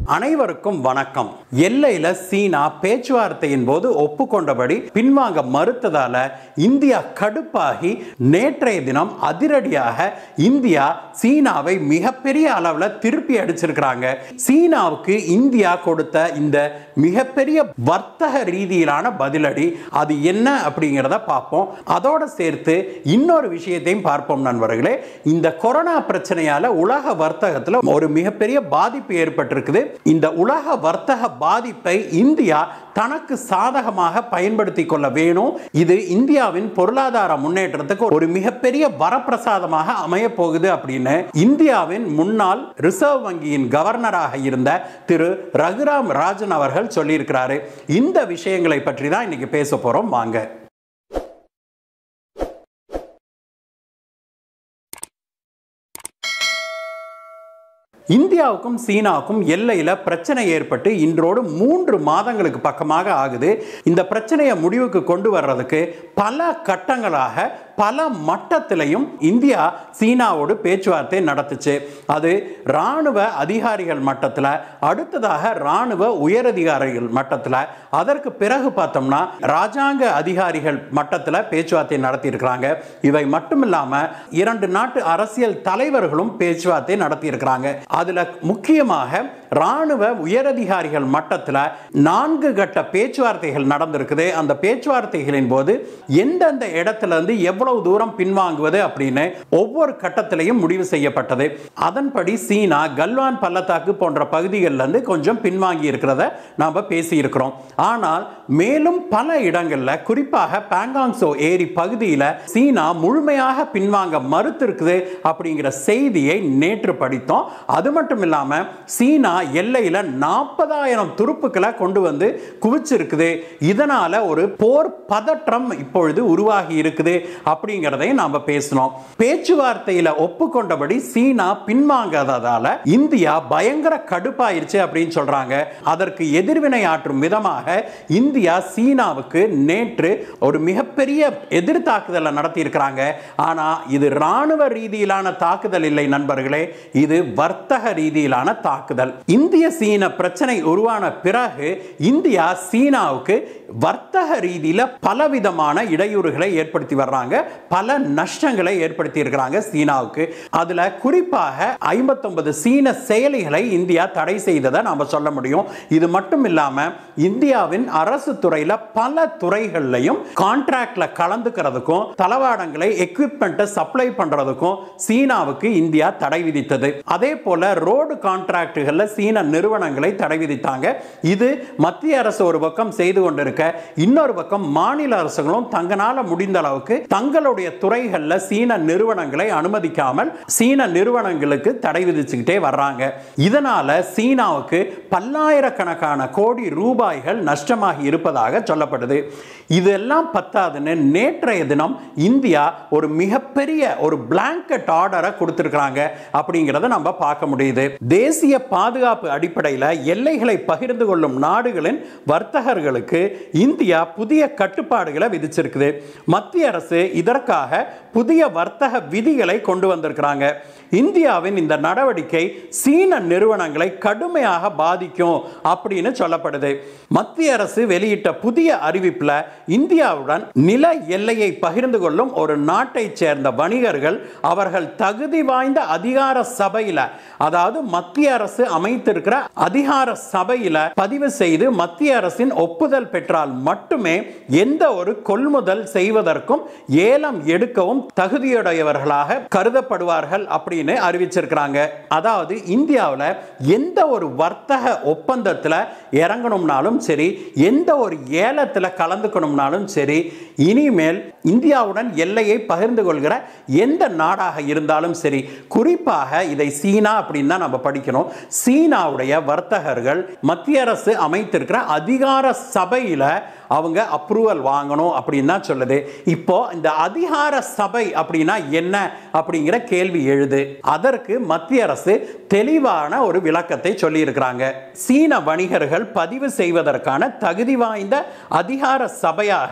அனைவருக்கும் வணக்கம் எல்லையில சீனா பேச்சுவார்த்தையின் போது ஒப்புக்கொண்டபடி பின்வாங்க மறுத்ததால இந்தியா கடுப்பாகி நேற்றைய தினம் அதிரடியாக இந்தியா சீனாவை மிகப்பெரிய அளவில் திருப்பி அடிச்சிருக்கிறாங்க சீனாவுக்கு இந்தியா கொடுத்த இந்த மிகப்பெரிய வர்த்தக ரீதியிலான பதிலடி அது என்ன அப்படிங்கிறத பார்ப்போம் அதோட சேர்த்து இன்னொரு விஷயத்தையும் பார்ப்போம் நண்பர்களே இந்த கொரோனா பிரச்சனையால உலக வர்த்தகத்தில் ஒரு மிகப்பெரிய பாதிப்பு ஏற்பட்டிருக்குது இந்த உலக வர்த்தக பாதிப்பை இந்தியா தனக்கு சாதகமாக பயன்படுத்தி கொள்ள வேணும் இது இந்தியாவின் பொருளாதார முன்னேற்றத்துக்கு ஒரு மிகப்பெரிய வரப்பிரசாதமாக அமைய போகுது அப்படின்னு இந்தியாவின் முன்னாள் ரிசர்வ் வங்கியின் கவர்னராக இருந்த திரு ரகுராம் ராஜன் அவர்கள் சொல்லியிருக்கிறாரு இந்த விஷயங்களை பற்றி தான் இன்னைக்கு பேச போறோம் வாங்க இந்தியாவுக்கும் சீனாவுக்கும் எல்லையில் பிரச்சனை ஏற்பட்டு இன்றோடு மூன்று மாதங்களுக்கு பக்கமாக ஆகுது இந்த பிரச்சனையை முடிவுக்கு கொண்டு வர்றதுக்கு பல கட்டங்களாக பல மட்டத்திலையும் இந்தியா சீனாவோடு பேச்சுவார்த்தை நடத்துச்சு அது இராணுவ அதிகாரிகள் மட்டத்தில் அடுத்ததாக இராணுவ உயரதிகாரிகள் மட்டத்தில் அதற்கு பிறகு பார்த்தோம்னா ராஜாங்க அதிகாரிகள் மட்டத்தில் பேச்சுவார்த்தை நடத்தியிருக்கிறாங்க இவை மட்டும் இல்லாமல் இரண்டு நாட்டு அரசியல் தலைவர்களும் பேச்சுவார்த்தை நடத்தியிருக்கிறாங்க அதில் முக்கியமாக இராணுவ உயரதிகாரிகள் மட்டத்தில் நான்கு கட்ட பேச்சுவார்த்தைகள் நடந்திருக்குது அந்த பேச்சுவார்த்தைகளின் போது எந்தெந்த இடத்துல இருந்து எவ்வளவு தூரம் பின்வாங்குவது அப்படின்னு ஒவ்வொரு கட்டத்திலையும் முடிவு செய்யப்பட்டது அதன்படி சீனா கல்வான் பள்ளத்தாக்கு போன்ற பகுதிகளில் இருந்து கொஞ்சம் பின்வாங்கி இருக்கிறத நாம் பேசியிருக்கிறோம் ஆனால் மேலும் பல இடங்களில் குறிப்பாக பேங்காங்சோ ஏரி பகுதியில் சீனா முழுமையாக பின்வாங்க மறுத்திருக்குது அப்படிங்கிற செய்தியை நேற்று படித்தோம் அது மட்டும் இல்லாமல் சீனா எல்லையில் நாற்பதாயிரம் துருப்புக்களை கொண்டு வந்து குவிச்சிருக்குது இதனால ஒரு போர் பதற்றம் இப்பொழுது உருவாகி இருக்குது அப்படிங்கிறதையும் நாம பேசணும் பேச்சுவார்த்தையில் ஒப்புக்கொண்டபடி சீனா பின்வாங்காததால இந்தியா பயங்கர கடுப்பாயிருச்சு அப்படின்னு சொல்றாங்க அதற்கு எதிர்வினை ஆற்றும் விதமாக இந்தியா சீனாவுக்கு நேற்று ஒரு மிகப்பெரிய எதிர் தாக்குதலை நடத்தி இருக்கிறாங்க ஆனா இது ராணுவ ரீதியிலான தாக்குதல் இல்லை நண்பர்களே இது வர்த்தக ரீதியிலான தாக்குதல் இந்திய சீன பிரச்சனை உருவான பிறகு இந்தியா சீனாவுக்கு வர்த்தக ரீதியில பலவிதமான இடையூறுகளை ஏற்படுத்தி வர்றாங்க பல நஷ்டங்களை ஏற்படுத்தி இருக்கிறாங்க சீனாவுக்கு அதுல குறிப்பாக ஐம்பத்தொன்பது சீன செயலிகளை இந்தியா தடை செய்ததை நாம சொல்ல முடியும் இது மட்டும் இல்லாம இந்தியாவின் அரசு துறையில பல துறைகள்லையும் கான்ட்ராக்ட்ல கலந்துக்கிறதுக்கும் தளவாடங்களை எக்யூப்மெண்ட்டை சப்ளை பண்றதுக்கும் சீனாவுக்கு இந்தியா தடை விதித்தது அதே போல ரோடு கான்ட்ராக்டுகள்ல சீன நிறுவனங்களை தடை விதித்தாங்க இது மத்திய அரசு ஒரு பக்கம் செய்து கொண்டிருக்க இன்னொரு பக்கம் மாநில அரசுகளும் தங்களால முடிந்த அளவுக்கு தங்களுடைய துறைகள்ல சீன நிறுவனங்களை அனுமதிக்காமல் சீன நிறுவனங்களுக்கு தடை விதிச்சுக்கிட்டே வர்றாங்க இதனால சீனாவுக்கு பல்லாயிரக்கணக்கான கோடி ரூபாய்கள் நஷ்டமாகி இருப்பதாக சொல்லப்படுது இதெல்லாம் பத்தாதுன்னு நேற்றைய தினம் இந்தியா ஒரு மிகப்பெரிய ஒரு பிளாங்கெட் ஆர்டரை கொடுத்திருக்கிறாங்க அப்படிங்கிறத நம்ம பார்க்க முடியுது தேசிய பாதுகாப்பு அடிப்படையில் எல்லைகளை பகிர்ந்து கொள்ளும் நாடுகளின் வர்த்தகர்களுக்கு இந்தியா புதிய கட்டுப்பாடுகளை விதிச்சிருக்குது மத்திய அரசு இதற்காக புதிய வர்த்தக விதிகளை கொண்டு வந்திருக்கிறாங்க இந்தியாவின் இந்த நடவடிக்கை சீன நிறுவனங்களை கடுமையாக பாதிக்கும் அப்படின்னு சொல்லப்படுது மத்திய அரசு வெளியிட்ட புதிய அறிவிப்பில் இந்தியாவுடன் நில எல்லையை பகிர்ந்து கொள்ளும் ஒரு நாட்டை சேர்ந்த வணிகர்கள் அவர்கள் தகுதி வாய்ந்த அதிகார சபையில் அதாவது மத்திய அரசு அமைத்திருக்கிற அதிகார சபையில் பதிவு செய்து மத்திய அரசின் ஒப்புதல் பெற்றால் மட்டுமே எந்த ஒரு கொள்முதல் செய்வதற்கும் ஏலம் எடுக்கவும் தகுதியுடையவர்களாக கருதப்படுவார்கள் அப்படின்னு அறிவிச்சிருக்கிறாங்க அதாவது இந்தியாவில் எந்த ஒரு வர்த்தக ஒப்பந்தத்தில் இறங்கணும்னாலும் சரி எந்த ஒரு ஏலத்தில் கலந்துக்கணும்னாலும் சரி இனிமேல் இந்தியாவுடன் எல்லையை பகிர்ந்து கொள்கிற எந்த நாடாக இருந்தாலும் சரி குறிப்பாக இதை சீனா அப்படின்னு தான் நம்ம படிக்கணும் சீனாவுடைய வர்த்தகர்கள் மத்திய அரசு அமைத்திருக்கிற அதிகார சபையில் அவங்க அப்ரூவல் வாங்கணும் அப்படின்னு தான் சொல்லுது இப்போ இந்த அதிகார சபை அப்படின்னா என்ன அப்படிங்கிற கேள்வி எழுது அதற்கு மத்திய அரசு தெளிவான ஒரு விளக்கத்தை சொல்லி இருக்கிறாங்க சீன வணிகர்கள் பதிவு செய்வதற்கான தகுதி வாய்ந்த அதிகார சபையாக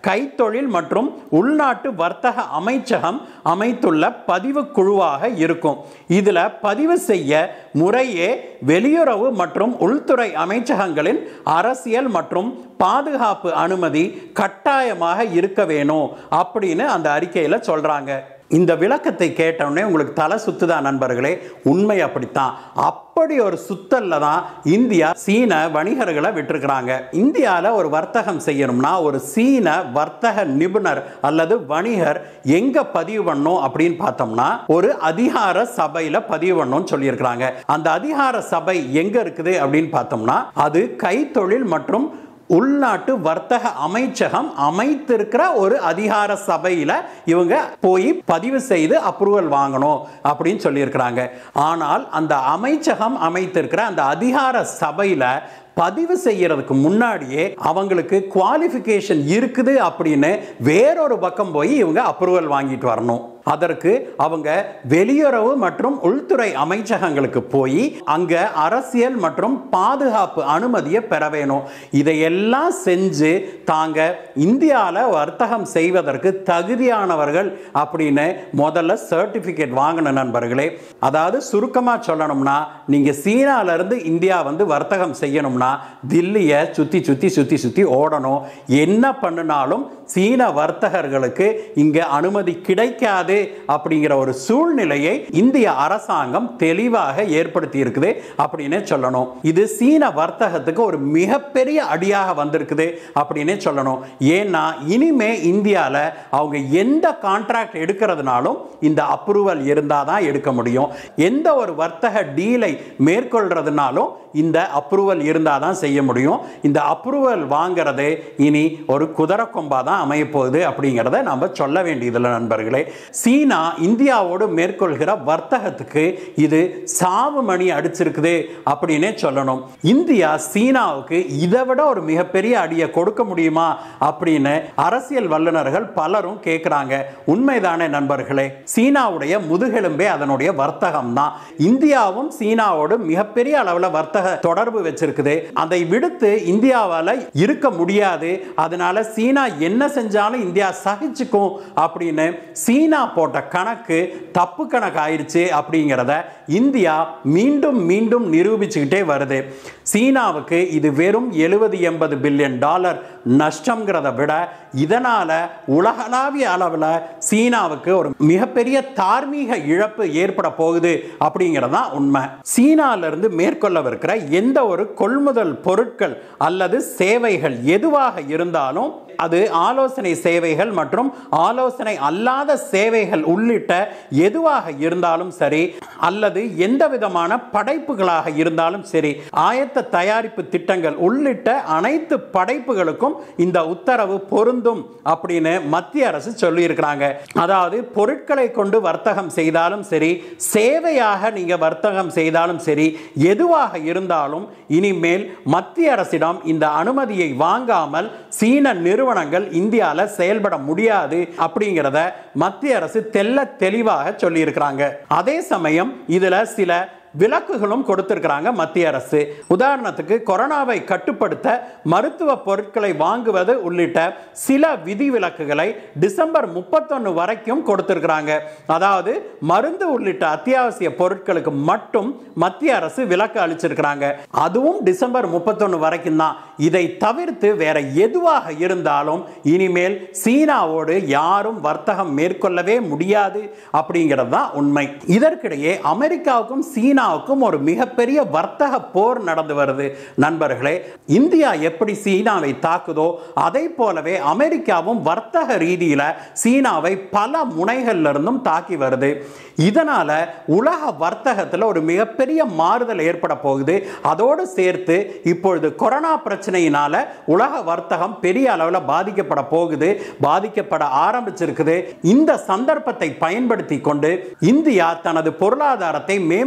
கைத்தொழில் மற்றும் உள்நாட்டு வர்த்தக அமைச்சகம் அமைத்துள்ள பதிவு குழுவாக இருக்கும் இதுல பதிவு செய்ய முறையே வெளியுறவு மற்றும் உள்துறை அமைச்சகங்களின் அரசியல் மற்றும் பாதுகாப்பு அனுமதி கட்டாயமாக இருக்க வேணும் அப்படின்னு அந்த அறிக்கையில சொல்றாங்க இந்த விளக்கத்தை கேட்டவுடனே உங்களுக்கு தலை சுத்துதா நண்பர்களே உண்மை அப்படித்தான் அப்படி ஒரு சுத்தல்ல தான் இந்தியா சீன வணிகர்களை விட்டுருக்கிறாங்க இந்தியாவில் ஒரு வர்த்தகம் செய்யணும்னா ஒரு சீன வர்த்தக நிபுணர் அல்லது வணிகர் எங்க பதிவு பண்ணும் அப்படின்னு பார்த்தோம்னா ஒரு அதிகார சபையில பதிவு பண்ணணும்னு சொல்லியிருக்கிறாங்க அந்த அதிகார சபை எங்க இருக்குது அப்படின்னு பார்த்தோம்னா அது கைத்தொழில் மற்றும் உள்நாட்டு வர்த்தக அமைச்சகம் அமைத்திருக்கிற ஒரு அதிகார சபையில் இவங்க போய் பதிவு செய்து அப்ரூவல் வாங்கணும் அப்படின்னு சொல்லியிருக்கிறாங்க ஆனால் அந்த அமைச்சகம் அமைத்திருக்கிற அந்த அதிகார சபையில் பதிவு செய்யறதுக்கு முன்னாடியே அவங்களுக்கு குவாலிஃபிகேஷன் இருக்குது அப்படின்னு வேறொரு பக்கம் போய் இவங்க அப்ரூவல் வாங்கிட்டு வரணும் அதற்கு அவங்க வெளியுறவு மற்றும் உள்துறை அமைச்சகங்களுக்கு போய் அங்க அரசியல் மற்றும் பாதுகாப்பு அனுமதியை பெற வேணும் இதையெல்லாம் செஞ்சு தாங்க இந்தியாவில் வர்த்தகம் செய்வதற்கு தகுதியானவர்கள் அப்படின்னு முதல்ல சர்டிபிகேட் வாங்கின நண்பர்களே அதாவது சுருக்கமாக சொல்லணும்னா நீங்கள் சீனாவிலிருந்து இந்தியா வந்து வர்த்தகம் செய்யணும்னா தில்லியை சுற்றி சுற்றி சுற்றி சுற்றி ஓடணும் என்ன பண்ணினாலும் சீன வர்த்தகர்களுக்கு இங்கே அனுமதி கிடைக்காது அப்படிங்கிற ஒரு சூழ்நிலையை இந்திய அரசாங்கம் தெளிவாக ஏற்படுத்தி இருக்குது அப்படின்னு சொல்லணும் இது சீன வர்த்தகத்துக்கு ஒரு மிகப்பெரிய அடியாக வந்திருக்குது அப்படின்னே சொல்லணும் ஏன்னா இனிமே இந்தியாவில் அவங்க எந்த கான்ட்ராக்ட் எடுக்கிறதுனாலும் இந்த அப்ரூவல் இருந்தால் தான் எடுக்க முடியும் எந்த ஒரு வர்த்தக டீலை மேற்கொள்றதுனாலும் இந்த அப்ரூவல் இருந்தால் தான் செய்ய முடியும் இந்த அப்ரூவல் வாங்கிறது இனி ஒரு குதிரை கொம்பா தான் அமைய போகுது அப்படிங்கிறத நம்ம சொல்ல வேண்டியதில்லை நண்பர்களே சீனா இந்தியாவோடு மேற்கொள்கிற வர்த்தகத்துக்கு இது சாவு மணி அடிச்சிருக்குது அப்படின்னே சொல்லணும் இந்தியா சீனாவுக்கு இதை விட ஒரு மிகப்பெரிய அடியை கொடுக்க முடியுமா அப்படின்னு அரசியல் வல்லுநர்கள் பலரும் கேட்குறாங்க உண்மைதானே நண்பர்களே சீனாவுடைய முதுகெலும்பே அதனுடைய வர்த்தகம் தான் இந்தியாவும் சீனாவோடு மிகப்பெரிய அளவில் வர்த்தக தொடர்பு வச்சிருக்குது அதை விடுத்து இந்தியாவால் இருக்க முடியாது அதனால சீனா என்ன செஞ்சாலும் இந்தியா சகிச்சுக்கும் அப்படின்னு சீனா போட்ட கணக்கு தப்பு கணக்கு ஆயிடுச்சு அப்படிங்கிறத இந்தியா மீண்டும் மீண்டும் நிரூபிச்சுக்கிட்டே வருது சீனாவுக்கு இது வெறும் எழுபது எண்பது பில்லியன் டாலர் நஷ்டங்கிறத விட இதனால உலகளாவிய அளவில் சீனாவுக்கு ஒரு மிகப்பெரிய தார்மீக இழப்பு ஏற்பட போகுது அப்படிங்கிறது தான் உண்மை சீனாவிலிருந்து மேற்கொள்ளவிருக்கிற எந்த ஒரு கொள்முதல் பொருட்கள் அல்லது சேவைகள் எதுவாக இருந்தாலும் அது ஆலோசனை சேவைகள் மற்றும் ஆலோசனை அல்லாத சேவைகள் உள்ளிட்ட எதுவாக இருந்தாலும் சரி அல்லது எந்த விதமான படைப்புகளாக இருந்தாலும் சரி ஆயத்த தயாரிப்பு திட்டங்கள் உள்ளிட்ட அனைத்து படைப்புகளுக்கும் இந்த உத்தரவு பொருந்தும் அப்படின்னு மத்திய அரசு சொல்லியிருக்கிறாங்க அதாவது பொருட்களை கொண்டு வர்த்தகம் செய்தாலும் சரி சேவையாக நீங்க வர்த்தகம் செய்தாலும் சரி எதுவாக இருந்தாலும் இனிமேல் மத்திய அரசிடம் இந்த அனுமதியை வாங்காமல் சீன நிறுவனங்கள் இந்தியாவில் செயல்பட முடியாது அப்படிங்கிறத மத்திய அரசு தெல்ல தெளிவாக சொல்லியிருக்கிறாங்க அதே சமயம் இதுல சில விலக்குகளும் கொடுத்திருக்கிறாங்க மத்திய அரசு உதாரணத்துக்கு கொரோனாவை கட்டுப்படுத்த மருத்துவ பொருட்களை வாங்குவது உள்ளிட்ட சில விதிவிலக்குகளை டிசம்பர் முப்பத்தொன்னு வரைக்கும் கொடுத்திருக்கிறாங்க அதாவது மருந்து உள்ளிட்ட அத்தியாவசிய பொருட்களுக்கு மட்டும் மத்திய அரசு விலக்கு அளிச்சிருக்கிறாங்க அதுவும் டிசம்பர் முப்பத்தொன்னு வரைக்கும் தான் இதை தவிர்த்து வேற எதுவாக இருந்தாலும் இனிமேல் சீனாவோடு யாரும் வர்த்தகம் மேற்கொள்ளவே முடியாது அப்படிங்கிறது தான் உண்மை இதற்கிடையே அமெரிக்காவுக்கும் சீனா சீனாவுக்கும் ஒரு மிகப்பெரிய வர்த்தக போர் நடந்து வருது நண்பர்களே இந்தியா எப்படி சீனாவை தாக்குதோ அதை போலவே அமெரிக்காவும் வர்த்தக ரீதியில் சீனாவை பல முனைகள்ல இருந்தும் தாக்கி வருது இதனால உலக வர்த்தகத்தில் ஒரு மிகப்பெரிய மாறுதல் ஏற்பட போகுது அதோடு சேர்த்து இப்பொழுது கொரோனா பிரச்சனையினால உலக வர்த்தகம் பெரிய அளவில் பாதிக்கப்பட போகுது பாதிக்கப்பட ஆரம்பிச்சிருக்குது இந்த சந்தர்ப்பத்தை பயன்படுத்தி கொண்டு இந்தியா தனது பொருளாதாரத்தை மேம்படுத்தி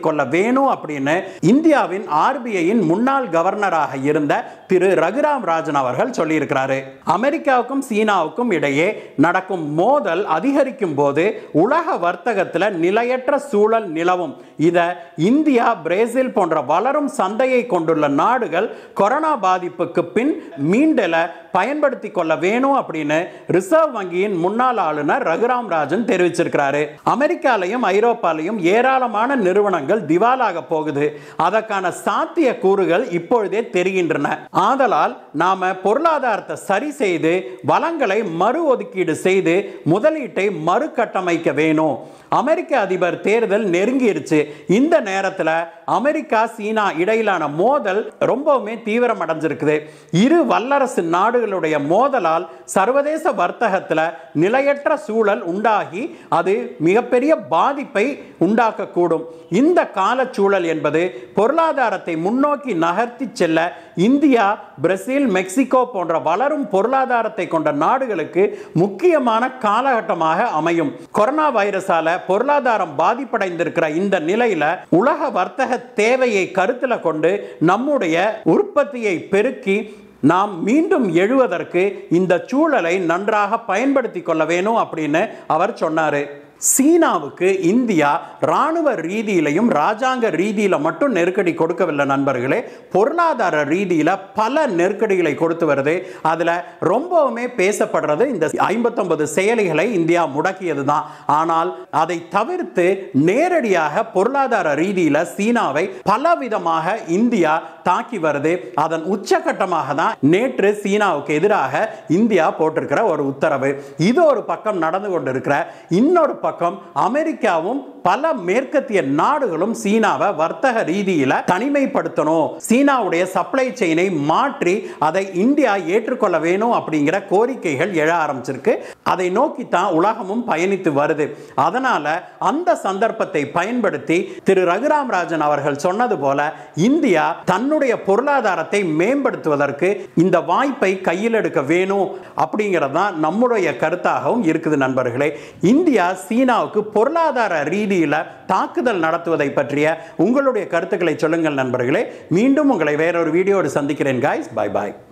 கொள்ள வேணும் அப்படின்னு இந்தியாவின் ஆர்பிஐயின் முன்னாள் கவர்னராக இருந்த திரு ரகுராம் ராஜன் அவர்கள் சொல்லியிருக்கிறாரு அமெரிக்காவுக்கும் சீனாவுக்கும் இடையே நடக்கும் மோதல் அதிகரிக்கும் போது உலக வர்த்தகத்தில் நிலையற்ற சூழல் நிலவும் இத இந்தியா பிரேசில் போன்ற வளரும் சந்தையை கொண்டுள்ள நாடுகள் கொரோனா பாதிப்புக்கு பின் மீண்டெல பயன்படுத்தி கொள்ள வேணும் அப்படின்னு ரிசர்வ் வங்கியின் முன்னாள் ஆளுநர் ரகுராம் ராஜன் தெரிவிச்சிருக்கிறாரு அமெரிக்காலையும் ஐரோப்பாலையும் ஏராளமான நிறுவனங்கள் திவாலாக போகுது அதற்கான சாத்திய கூறுகள் இப்பொழுதே தெரிகின்றன ஆதலால் நாம பொருளாதாரத்தை சரி செய்து வளங்களை மறு ஒதுக்கீடு செய்து முதலீட்டை மறுகட்டமைக்க வேணும் அமெரிக்க அதிபர் தேர்தல் நெருங்கிருச்சு இந்த நேரத்தில் அமெரிக்கா சீனா இடையிலான மோதல் ரொம்பவுமே தீவிரம் அடைஞ்சிருக்குது இரு வல்லரசு நாடுகளுடைய மோதலால் சர்வதேச வர்த்தகத்தில் நிலையற்ற சூழல் உண்டாகி அது மிகப்பெரிய பாதிப்பை உண்டாக்கக்கூடும் இந்த காலச்சூழல் என்பது பொருளாதாரத்தை முன்னோக்கி நகர்த்தி செல்ல இந்தியா பிரேசில் மெக்சிகோ போன்ற வளரும் பொருளாதாரத்தை கொண்ட நாடுகளுக்கு முக்கியமான காலகட்டமாக அமையும் கொரோனா வைரஸால பொருளாதாரம் பாதிப்படைந்திருக்கிற இந்த நிலையில உலக வர்த்தக தேவையை கருத்தில் கொண்டு நம்முடைய உற்பத்தியை பெருக்கி நாம் மீண்டும் எழுவதற்கு இந்த சூழலை நன்றாக பயன்படுத்தி கொள்ள வேணும் அப்படின்னு அவர் சொன்னாரு சீனாவுக்கு இந்தியா ராணுவ ரீதியிலையும் ராஜாங்க ரீதியில மட்டும் நெருக்கடி கொடுக்கவில்லை நண்பர்களே பொருளாதார ரீதியில பல நெருக்கடிகளை கொடுத்து வருது அதுல ரொம்பவுமே பேசப்படுறது இந்த ஐம்பத்தொன்பது செயலிகளை இந்தியா முடக்கியது தான் ஆனால் அதை தவிர்த்து நேரடியாக பொருளாதார ரீதியில சீனாவை பலவிதமாக இந்தியா தாக்கி வருது அதன் உச்சகட்டமாக தான் நேற்று சீனாவுக்கு எதிராக இந்தியா போட்டிருக்கிற ஒரு உத்தரவு இது ஒரு பக்கம் நடந்து கொண்டிருக்கிற இன்னொரு பக்கம் அமெரிக்காவும் பல மேற்கத்திய நாடுகளும் சீனாவை வர்த்தக ரீதியில தனிமைப்படுத்தணும் சீனாவுடைய சப்ளை செயினை மாற்றி அதை இந்தியா ஏற்றுக்கொள்ள வேணும் அப்படிங்கிற கோரிக்கைகள் எழ ஆரம்பிச்சிருக்கு அதை நோக்கி தான் உலகமும் பயணித்து வருது அதனால அந்த சந்தர்ப்பத்தை பயன்படுத்தி திரு ரகுராம் ராஜன் அவர்கள் சொன்னது போல இந்தியா தன்னுடைய பொருளாதாரத்தை மேம்படுத்துவதற்கு இந்த வாய்ப்பை கையில் எடுக்க வேணும் அப்படிங்கிறது தான் நம்முடைய கருத்தாகவும் இருக்குது நண்பர்களே இந்தியா சீனாவுக்கு பொருளாதார ரீதியில் தாக்குதல் நடத்துவதை பற்றிய உங்களுடைய கருத்துக்களை சொல்லுங்கள் நண்பர்களே மீண்டும் உங்களை வேறொரு வீடியோடு சந்திக்கிறேன் காய்ஸ் பாய் பாய்